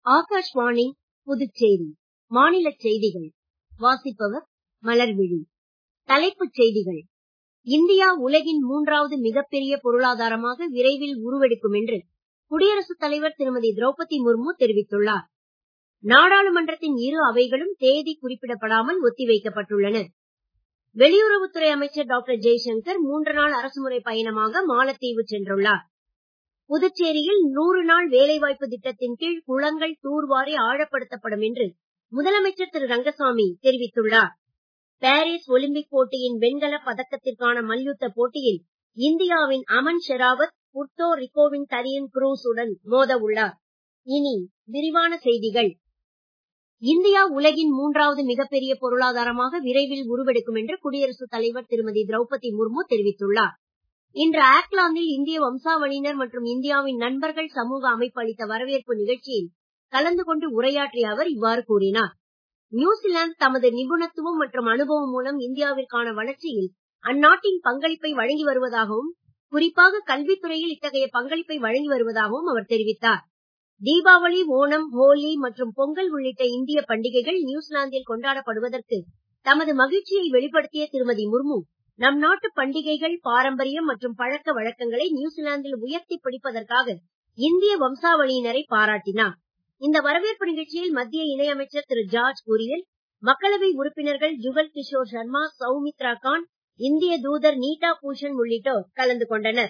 ஆகாஷ்வாணி புதுச்சேரி மாநிலச் செய்திகள் வாசிப்பவர் மலர்விழி தலைப்புச் செய்திகள் இந்தியா உலகின் மூன்றாவது மிகப்பெரிய பொருளாதாரமாக விரைவில் உருவெடுக்கும் என்று குடியரசுத் தலைவர் திருமதி திரௌபதி முர்மு தெரிவித்துள்ளார் நாடாளுமன்றத்தின் இரு அவைகளும் தேதி குறிப்பிடப்படாமல் ஒத்திவைக்கப்பட்டுள்ளன வெளியுறவுத்துறை அமைச்சர் டாக்டர் ஜெய்சங்கர் மூன்று நாள் அரசுமுறை பயணமாக மாலத்தீவு சென்றுள்ளார் புதுச்சேரியில் நூறு நாள் வேலைவாய்ப்பு திட்டத்தின் கீழ் குளங்கள் தூர்வாரி ஆழப்படுத்தப்படும் என்று முதலமைச்சர் திரு ரங்கசாமி தெரிவித்துள்ளார் பாரிஸ் ஒலிம்பிக் போட்டியின் வெண்கலப் பதக்கத்திற்கான மல்யுத்த போட்டியில் இந்தியாவின் அமன் ஷெராவத் புர்த்தோ ரிக்கோவின் தரியன் குரூஸ் உடன் மோத உள்ளார் இனி விரிவான செய்திகள் இந்தியா உலகின் மூன்றாவது மிகப்பெரிய பொருளாதாரமாக விரைவில் உருவெடுக்கும் என்று குடியரசுத் தலைவர் திருமதி திரௌபதி முர்மு தெரிவித்துள்ளார் இன்று ஆக்லாந்தில் இந்திய வம்சாவளியினர் மற்றும் இந்தியாவின் நண்பர்கள் சமூக அமைப்பு அளித்த வரவேற்பு நிகழ்ச்சியில் கலந்து கொண்டு உரையாற்றிய அவர் இவ்வாறு கூறினார் நியூசிலாந்து தமது நிபுணத்துவம் மற்றும் அனுபவம் மூலம் இந்தியாவிற்கான வளர்ச்சியில் அந்நாட்டின் பங்களிப்பை வழங்கி வருவதாகவும் குறிப்பாக கல்வித்துறையில் இத்தகைய பங்களிப்பை வழங்கி வருவதாகவும் அவர் தெரிவித்தார் தீபாவளி ஓணம் ஹோலி மற்றும் பொங்கல் உள்ளிட்ட இந்திய பண்டிகைகள் நியூசிலாந்தில் கொண்டாடப்படுவதற்கு தமது மகிழ்ச்சியை வெளிப்படுத்திய திருமதி முர்மு நம் நாட்டு பண்டிகைகள் பாரம்பரியம் மற்றும் பழக்க வழக்கங்களை நியூசிலாந்தில் உயர்த்தி பிடிப்பதற்காக இந்திய வம்சாவளியினரை பாராட்டினார் இந்த வரவேற்பு நிகழ்ச்சியில் மத்திய இணையமைச்சர் திரு ஜார்ஜ் கூறியல் மக்களவை உறுப்பினர்கள் ஜுகல் கிஷோர் சர்மா சௌமித்ரா கான் இந்திய தூதர் நீட்டா பூஷன் உள்ளிட்டோர் கலந்து கொண்டனர்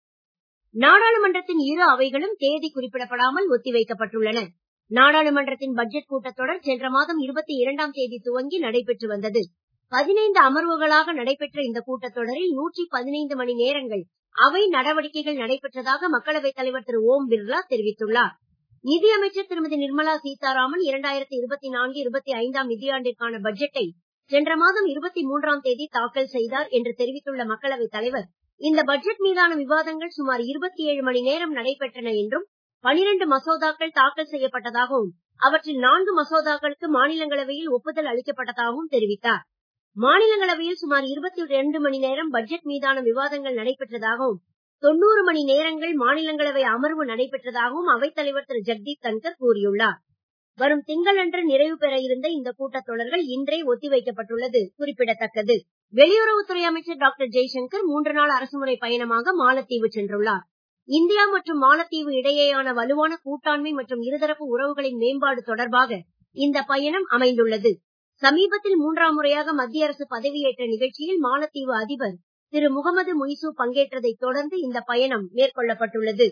நாடாளுமன்றத்தின் இரு அவைகளும் தேதி குறிப்பிடப்படாமல் ஒத்திவைக்கப்பட்டுள்ளன நாடாளுமன்றத்தின் பட்ஜெட் கூட்டத்தொடர் சென்ற மாதம் இருபத்தி இரண்டாம் தேதி துவங்கி நடைபெற்று வந்தது பதினைந்து அமர்வுகளாக நடைபெற்ற இந்த கூட்டத்தொடரில் நூற்றி பதினைந்து மணி நேரங்கள் அவை நடவடிக்கைகள் நடைபெற்றதாக மக்களவைத் தலைவர் திரு ஓம் பிர்லா தெரிவித்துள்ளார் நிதியமைச்சர் திருமதி நிர்மலா சீதாராமன் இரண்டாயிரத்தி இருபத்தி நான்கு இருபத்தி ஐந்தாம் நிதியாண்டிற்கான பட்ஜெட்டை சென்ற மாதம் இருபத்தி மூன்றாம் தேதி தாக்கல் செய்தார் என்று தெரிவித்துள்ள மக்களவைத் தலைவர் இந்த பட்ஜெட் மீதான விவாதங்கள் சுமார் இருபத்தி ஏழு மணி நேரம் நடைபெற்றன என்றும் பனிரெண்டு மசோதாக்கள் தாக்கல் செய்யப்பட்டதாகவும் அவற்றில் நான்கு மசோதாக்களுக்கு மாநிலங்களவையில் ஒப்புதல் அளிக்கப்பட்டதாகவும் தெரிவித்தார் மாநிலங்களவையில் சுமார் இருபத்தி இரண்டு மணி நேரம் பட்ஜெட் மீதான விவாதங்கள் நடைபெற்றதாகவும் தொண்ணூறு மணி நேரங்கள் மாநிலங்களவை அமர்வு நடைபெற்றதாகவும் அவைத்தலைவர் திரு ஜெக்தீப் தன்கர் கூறியுள்ளார் வரும் திங்களன்று நிறைவு பெற இருந்த இந்த கூட்டத்தொடர்கள் இன்றே ஒத்திவைக்கப்பட்டுள்ளது குறிப்பிடத்தக்கது வெளியுறவுத்துறை அமைச்சர் டாக்டர் ஜெய்சங்கர் மூன்று நாள் அரசுமுறை பயணமாக மாலத்தீவு சென்றுள்ளார் இந்தியா மற்றும் மாலத்தீவு இடையேயான வலுவான கூட்டாண்மை மற்றும் இருதரப்பு உறவுகளின் மேம்பாடு தொடர்பாக இந்த பயணம் அமைந்துள்ளது சமீபத்தில் மூன்றாம் முறையாக மத்திய அரசு பதவியேற்ற நிகழ்ச்சியில் மாலத்தீவு அதிபர் திரு முகமது முய்சு பங்கேற்றதைத் தொடர்ந்து இந்த பயணம் மேற்கொள்ளப்பட்டுள்ளது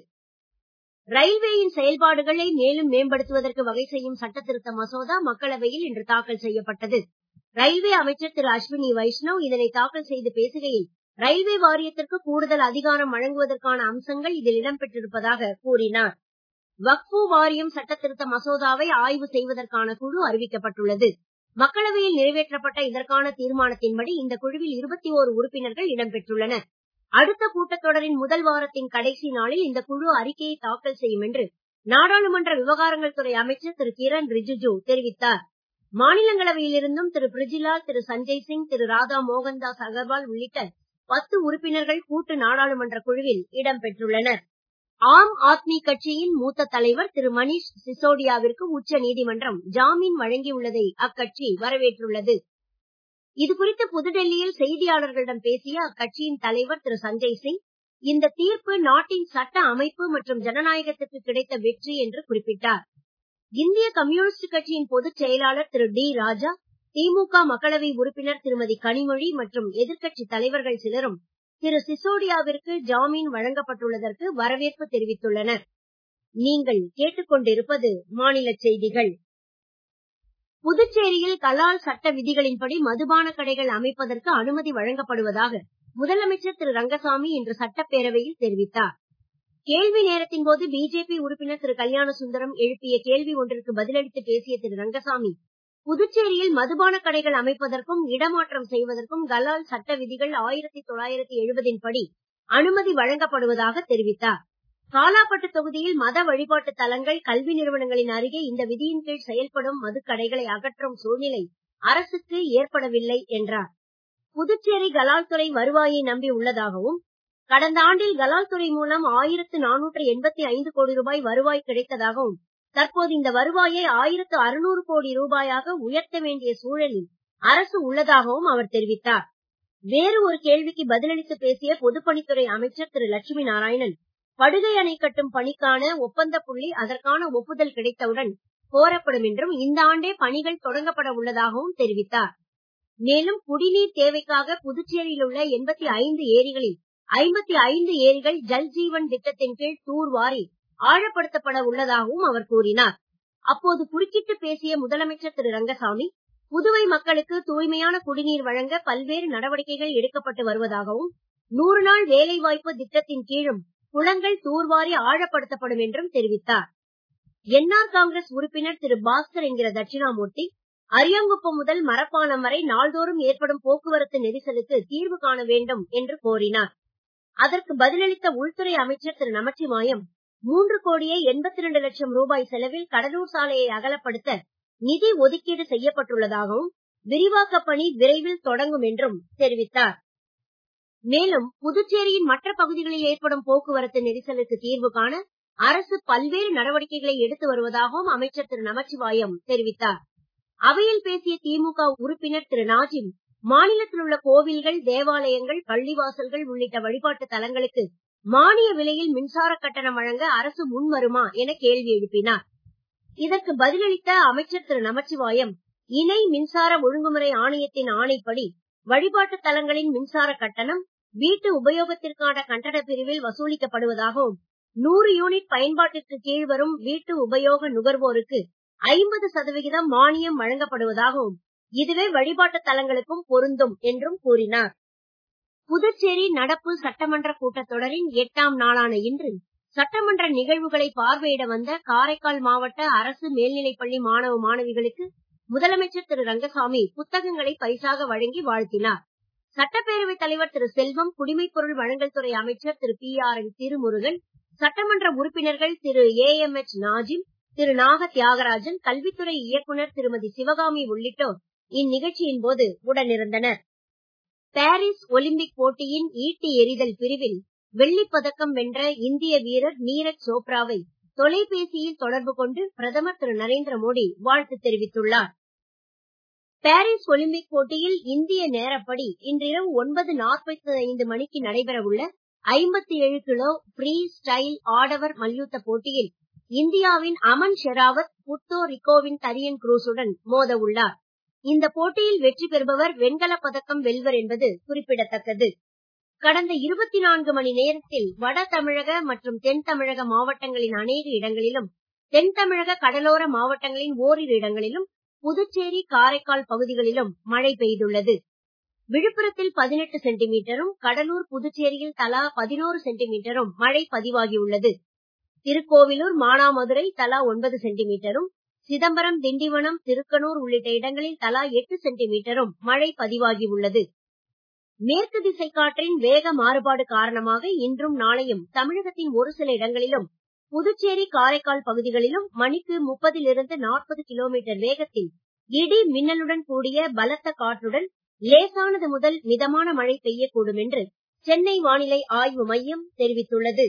ரயில்வேயின் செயல்பாடுகளை மேலும் மேம்படுத்துவதற்கு வகை செய்யும் சட்ட திருத்த மசோதா மக்களவையில் இன்று தாக்கல் செய்யப்பட்டது ரயில்வே அமைச்சர் திரு அஸ்வினி வைஷ்ணவ் இதனை தாக்கல் செய்து பேசுகையில் ரயில்வே வாரியத்திற்கு கூடுதல் அதிகாரம் வழங்குவதற்கான அம்சங்கள் இதில் இடம்பெற்றிருப்பதாக கூறினார் வக்ஃபு வாரியம் சட்ட திருத்த மசோதாவை ஆய்வு செய்வதற்கான குழு அறிவிக்கப்பட்டுள்ளது மக்களவையில் நிறைவேற்றப்பட்ட இதற்கான தீர்மானத்தின்படி இந்த குழுவில் இருபத்தி ஓரு உறுப்பினர்கள் இடம்பெற்றுள்ளனர் அடுத்த கூட்டத்தொடரின் முதல் வாரத்தின் கடைசி நாளில் இந்த குழு அறிக்கையை தாக்கல் செய்யும் என்று நாடாளுமன்ற விவகாரங்கள் துறை அமைச்சர் திரு கிரண் ரிஜிஜு தெரிவித்தார் மாநிலங்களவையில் இருந்தும் திரு பிரிஜிலால் திரு சஞ்சய் சிங் திரு ராதா மோகன்தாஸ் அகர்வால் உள்ளிட்ட பத்து உறுப்பினர்கள் கூட்டு நாடாளுமன்ற குழுவில் இடம்பெற்றுள்ளனர் ஆம் ஆத்மி கட்சியின் மூத்த தலைவர் திரு மணீஷ் சிசோடியாவிற்கு உச்ச நீதிமன்றம் ஜாமீன் வழங்கியுள்ளதை அக்கட்சி வரவேற்றுள்ளது இதுகுறித்து புதுடெல்லியில் செய்தியாளர்களிடம் பேசிய அக்கட்சியின் தலைவர் திரு சஞ்சய் சிங் இந்த தீர்ப்பு நாட்டின் சட்ட அமைப்பு மற்றும் ஜனநாயகத்திற்கு கிடைத்த வெற்றி என்று குறிப்பிட்டார் இந்திய கம்யூனிஸ்ட் கட்சியின் பொதுச் செயலாளர் திரு டி ராஜா திமுக மக்களவை உறுப்பினர் திருமதி கனிமொழி மற்றும் எதிர்க்கட்சி தலைவர்கள் சிலரும் திரு சிசோடியாவிற்கு ஜாமீன் வழங்கப்பட்டுள்ளதற்கு வரவேற்பு தெரிவித்துள்ளனர் நீங்கள் கேட்டுக்கொண்டிருப்பது மாநில செய்திகள் புதுச்சேரியில் கலால் சட்ட விதிகளின்படி மதுபான கடைகள் அமைப்பதற்கு அனுமதி வழங்கப்படுவதாக முதலமைச்சர் திரு ரங்கசாமி இன்று சட்டப்பேரவையில் தெரிவித்தார் கேள்வி நேரத்தின் போது பிஜேபி உறுப்பினர் திரு கல்யாண சுந்தரம் எழுப்பிய கேள்வி ஒன்றிற்கு பதிலளித்து பேசிய திரு ரங்கசாமி புதுச்சேரியில் மதுபான கடைகள் அமைப்பதற்கும் இடமாற்றம் செய்வதற்கும் கலால் சட்ட விதிகள் ஆயிரத்தி தொள்ளாயிரத்தி எழுபதின் படி அனுமதி வழங்கப்படுவதாக தெரிவித்தார் காலாப்பட்டு தொகுதியில் மத வழிபாட்டு தலங்கள் கல்வி நிறுவனங்களின் அருகே இந்த விதியின் கீழ் செயல்படும் மதுக்கடைகளை அகற்றும் சூழ்நிலை அரசுக்கு ஏற்படவில்லை என்றார் புதுச்சேரி கலால் துறை வருவாயை நம்பி உள்ளதாகவும் கடந்த ஆண்டில் கலால் துறை மூலம் ஆயிரத்து நானூற்று எண்பத்தி ஐந்து கோடி ரூபாய் வருவாய் கிடைத்ததாகவும் தற்போது இந்த வருவாயை ஆயிரத்து அறுநூறு கோடி ரூபாயாக உயர்த்த வேண்டிய சூழலில் அரசு உள்ளதாகவும் அவர் தெரிவித்தார் வேறு ஒரு கேள்விக்கு பதிலளித்து பேசிய பொதுப்பணித்துறை அமைச்சர் திரு லட்சுமி நாராயணன் படுகை அணை கட்டும் பணிக்கான ஒப்பந்த புள்ளி அதற்கான ஒப்புதல் கிடைத்தவுடன் கோரப்படும் என்றும் இந்த ஆண்டே பணிகள் தொடங்கப்பட உள்ளதாகவும் தெரிவித்தார் மேலும் குடிநீர் தேவைக்காக புதுச்சேரியில் உள்ள எண்பத்தி ஐந்து ஏரிகளில் ஐம்பத்தி ஐந்து ஏரிகள் ஜல் ஜீவன் திட்டத்தின் கீழ் தூர்வாரி ஆழப்படுத்தப்பட உள்ளதாகவும் அவர் கூறினார் அப்போது குறுக்கிட்டு பேசிய முதலமைச்சர் திரு ரங்கசாமி புதுவை மக்களுக்கு தூய்மையான குடிநீர் வழங்க பல்வேறு நடவடிக்கைகள் எடுக்கப்பட்டு வருவதாகவும் நூறு நாள் வேலைவாய்ப்பு திட்டத்தின் கீழும் குளங்கள் தூர்வாரி ஆழப்படுத்தப்படும் என்றும் தெரிவித்தார் என்ஆர் காங்கிரஸ் உறுப்பினர் திரு பாஸ்கர் என்கிற தட்சிணாமூர்த்தி அரியாங்குப்பம் முதல் மரப்பாலம் வரை நாள்தோறும் ஏற்படும் போக்குவரத்து நெரிசலுக்கு தீர்வு காண வேண்டும் என்று கோரினார் அதற்கு பதிலளித்த உள்துறை அமைச்சர் திரு நமச்சிவாயம் மூன்று கோடியே எண்பத்தி இரண்டு லட்சம் ரூபாய் செலவில் கடலூர் சாலையை அகலப்படுத்த நிதி ஒதுக்கீடு செய்யப்பட்டுள்ளதாகவும் விரிவாக்கப் பணி விரைவில் தொடங்கும் என்றும் தெரிவித்தார் மேலும் புதுச்சேரியின் மற்ற பகுதிகளில் ஏற்படும் போக்குவரத்து நெரிசலுக்கு தீர்வு காண அரசு பல்வேறு நடவடிக்கைகளை எடுத்து வருவதாகவும் அமைச்சர் திரு நமச்சிவாயம் தெரிவித்தார் அவையில் பேசிய திமுக உறுப்பினர் திரு நாஜிம் மாநிலத்தில் உள்ள கோவில்கள் தேவாலயங்கள் பள்ளிவாசல்கள் உள்ளிட்ட வழிபாட்டு தலங்களுக்கு மானிய விலையில் மின்சார கட்டணம் வழங்க அரசு முன்வருமா என கேள்வி எழுப்பினார் இதற்கு பதிலளித்த அமைச்சர் திரு நமச்சிவாயம் இணை மின்சார ஒழுங்குமுறை ஆணையத்தின் ஆணைப்படி வழிபாட்டு தலங்களின் மின்சார கட்டணம் வீட்டு உபயோகத்திற்கான கட்டண பிரிவில் வசூலிக்கப்படுவதாகவும் நூறு யூனிட் பயன்பாட்டிற்கு கீழ் வரும் வீட்டு உபயோக நுகர்வோருக்கு ஐம்பது சதவிகிதம் மானியம் வழங்கப்படுவதாகவும் இதுவே வழிபாட்டு தலங்களுக்கும் பொருந்தும் என்றும் கூறினார் புதுச்சேரி நடப்பு சட்டமன்ற கூட்டத்தொடரின் எட்டாம் நாளான இன்று சட்டமன்ற நிகழ்வுகளை பார்வையிட வந்த காரைக்கால் மாவட்ட அரசு மேல்நிலைப்பள்ளி மாணவ மாணவிகளுக்கு முதலமைச்சர் திரு ரங்கசாமி புத்தகங்களை பரிசாக வழங்கி வாழ்த்தினார் சட்டப்பேரவைத் தலைவர் திரு செல்வம் குடிமைப் பொருள் வழங்கல் துறை அமைச்சர் திரு பி ஆர் என் திருமுருகன் சட்டமன்ற உறுப்பினர்கள் திரு ஏ எம் எச் நாஜிம் திரு நாக தியாகராஜன் கல்வித்துறை இயக்குநர் திருமதி சிவகாமி உள்ளிட்டோர் இந்நிகழ்ச்சியின் போது உடனிருந்தனர் பாரிஸ் ஒலிம்பிக் போட்டியின் ஈட்டி எறிதல் பிரிவில் வெள்ளிப் பதக்கம் வென்ற இந்திய வீரர் நீரஜ் சோப்ராவை தொலைபேசியில் தொடர்பு கொண்டு பிரதமர் திரு நரேந்திர மோடி வாழ்த்து தெரிவித்துள்ளார் பாரிஸ் ஒலிம்பிக் போட்டியில் இந்திய நேரப்படி இன்றிரவு ஒன்பது நாற்பத்தி ஐந்து மணிக்கு நடைபெறவுள்ள ஐம்பத்தி ஏழு கிலோ ஃப்ரீ ஸ்டைல் ஆடவர் மல்யுத்த போட்டியில் இந்தியாவின் அமன் ஷெராவத் புர்த்தோ ரிக்கோவின் தரியன் குரூஸுடன் மோத உள்ளார் இந்த போட்டியில் வெற்றி பெறுபவர் வெண்கலப் பதக்கம் வெல்வர் என்பது குறிப்பிடத்தக்கது கடந்த இருபத்தி நான்கு மணி நேரத்தில் வட தமிழக மற்றும் தென் தமிழக மாவட்டங்களின் அநேக இடங்களிலும் தென் தமிழக கடலோர மாவட்டங்களின் ஓரிரு இடங்களிலும் புதுச்சேரி காரைக்கால் பகுதிகளிலும் மழை பெய்துள்ளது விழுப்புரத்தில் பதினெட்டு சென்டிமீட்டரும் கடலூர் புதுச்சேரியில் தலா பதினோரு சென்டிமீட்டரும் மழை பதிவாகியுள்ளது திருக்கோவிலூர் மானாமதுரை தலா ஒன்பது சென்டிமீட்டரும் சிதம்பரம் திண்டிவனம் திருக்கனூர் உள்ளிட்ட இடங்களில் தலா எட்டு சென்டிமீட்டரும் மழை பதிவாகியுள்ளது மேற்கு திசை காற்றின் வேக மாறுபாடு காரணமாக இன்றும் நாளையும் தமிழகத்தின் ஒரு சில இடங்களிலும் புதுச்சேரி காரைக்கால் பகுதிகளிலும் மணிக்கு முப்பதிலிருந்து நாற்பது கிலோமீட்டர் வேகத்தில் இடி மின்னலுடன் கூடிய பலத்த காற்றுடன் லேசானது முதல் மிதமான மழை பெய்யக்கூடும் என்று சென்னை வானிலை ஆய்வு மையம் தெரிவித்துள்ளது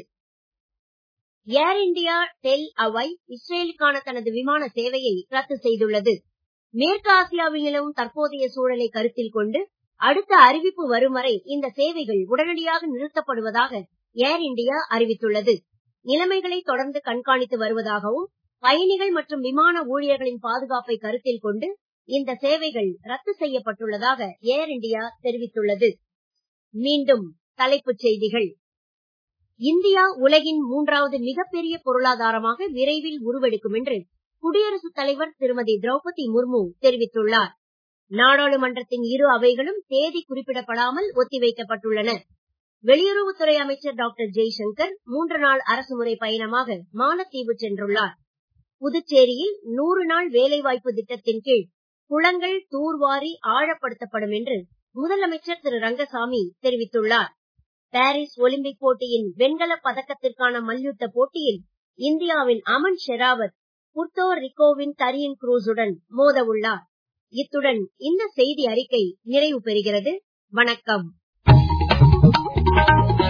ஏர் இண்டியா டெல் அவாய் இஸ்ரேலுக்கான தனது விமான சேவையை ரத்து செய்துள்ளது மேற்கு ஆசியாவில் நிலவும் தற்போதைய சூழலை கருத்தில் கொண்டு அடுத்த அறிவிப்பு வரும் வரை இந்த சேவைகள் உடனடியாக நிறுத்தப்படுவதாக ஏர் இண்டியா அறிவித்துள்ளது நிலைமைகளை தொடர்ந்து கண்காணித்து வருவதாகவும் பயணிகள் மற்றும் விமான ஊழியர்களின் பாதுகாப்பை கருத்தில் கொண்டு இந்த சேவைகள் ரத்து செய்யப்பட்டுள்ளதாக ஏர் இண்டியா தெரிவித்துள்ளது மீண்டும் தலைப்புச் செய்திகள் இந்தியா உலகின் மூன்றாவது மிகப்பெரிய பொருளாதாரமாக விரைவில் உருவெடுக்கும் என்று குடியரசுத் தலைவர் திருமதி திரௌபதி முர்மு தெரிவித்துள்ளார் நாடாளுமன்றத்தின் இரு அவைகளும் தேதி குறிப்பிடப்படாமல் ஒத்திவைக்கப்பட்டுள்ளன வெளியுறவுத்துறை அமைச்சர் டாக்டர் ஜெய்சங்கர் மூன்று நாள் அரசுமுறை பயணமாக மாலத்தீவு சென்றுள்ளார் புதுச்சேரியில் நூறு நாள் வேலைவாய்ப்பு திட்டத்தின் கீழ் குளங்கள் தூர்வாரி ஆழப்படுத்தப்படும் என்று முதலமைச்சர் திரு ரங்கசாமி தெரிவித்துள்ளார் பாரிஸ் ஒலிம்பிக் போட்டியின் வெண்கலப் பதக்கத்திற்கான மல்யுத்த போட்டியில் இந்தியாவின் அமன் ஷெராவத் புர்த்தோ ரிக்கோவின் தரியன் குரூஸுடன் மோத உள்ளார் இத்துடன் இந்த செய்தி அறிக்கை நிறைவு பெறுகிறது வணக்கம்